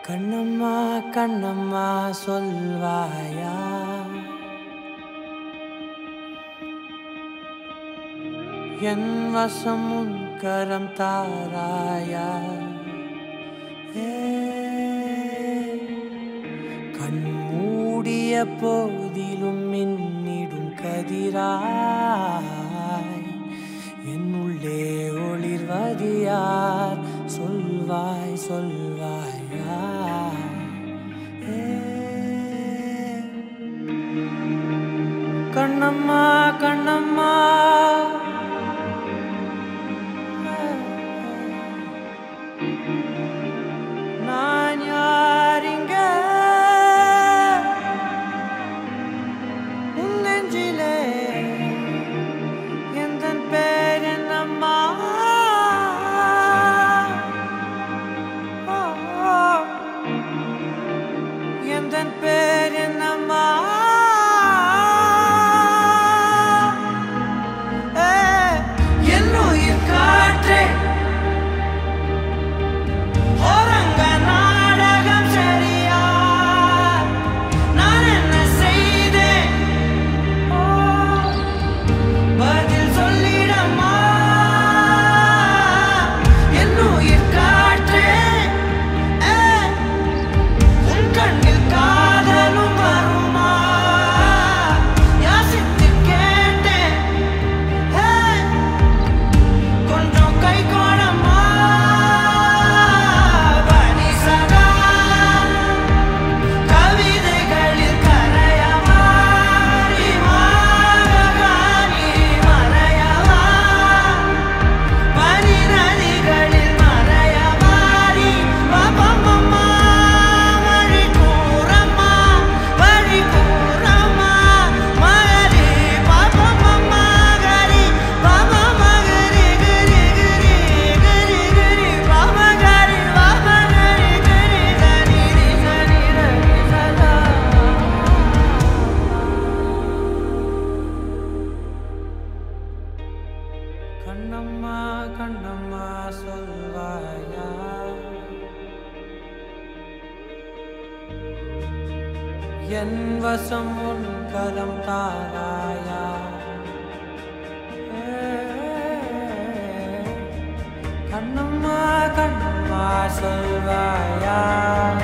கண்ணம்மா கண்ணம்மா சொல்வாயா என் வசம் உன் கரம் தாராயா ஏ, கண் மூடிய போதிலும் மின்னிடும் கதிராய் என் உள்ளே ஒளிர்வது யார் சொல்வாய் சொல்வாயா ஏ, கண்ணம்மா கண்ணம்மா நான் யாரிங்க உன் நெஞ்சிலே எந்தன் பேர் என்னம்மா எந்தன் பேர் என்னம்மா ஏ, என் உயிர் காற்றே ஓரங்க நாடகம் சரியா நான் என்ன செய்தேன் ஓ, பதில் சொல்லிடம்மா என் உயிர் காற்றே ஏ, உன் கண்ணில் காதலும் வருமா யாசித்து கேட்டேன் ஏ, கொஞ்சம் கை கோணமா பனிசகா கவிதைகளில் கரையவா மாககானி மறையவா பனி நதிகளில் மறையவாரி பபமம்மா வழி கூறம்மா வழி கூறம்மா மகரி பபமம்மா கரி பப மகரி கரி கரி கரி கரி பப கரி பப கரி கரி கரி ரி சரி ரி சதா கண்ணம்மா கண்ணம்மா சொல்வாயா என் வசம் உன் கரம் தாராயா ஏ, கண்ணம்மா கண்ணம்மா சொல்வாயா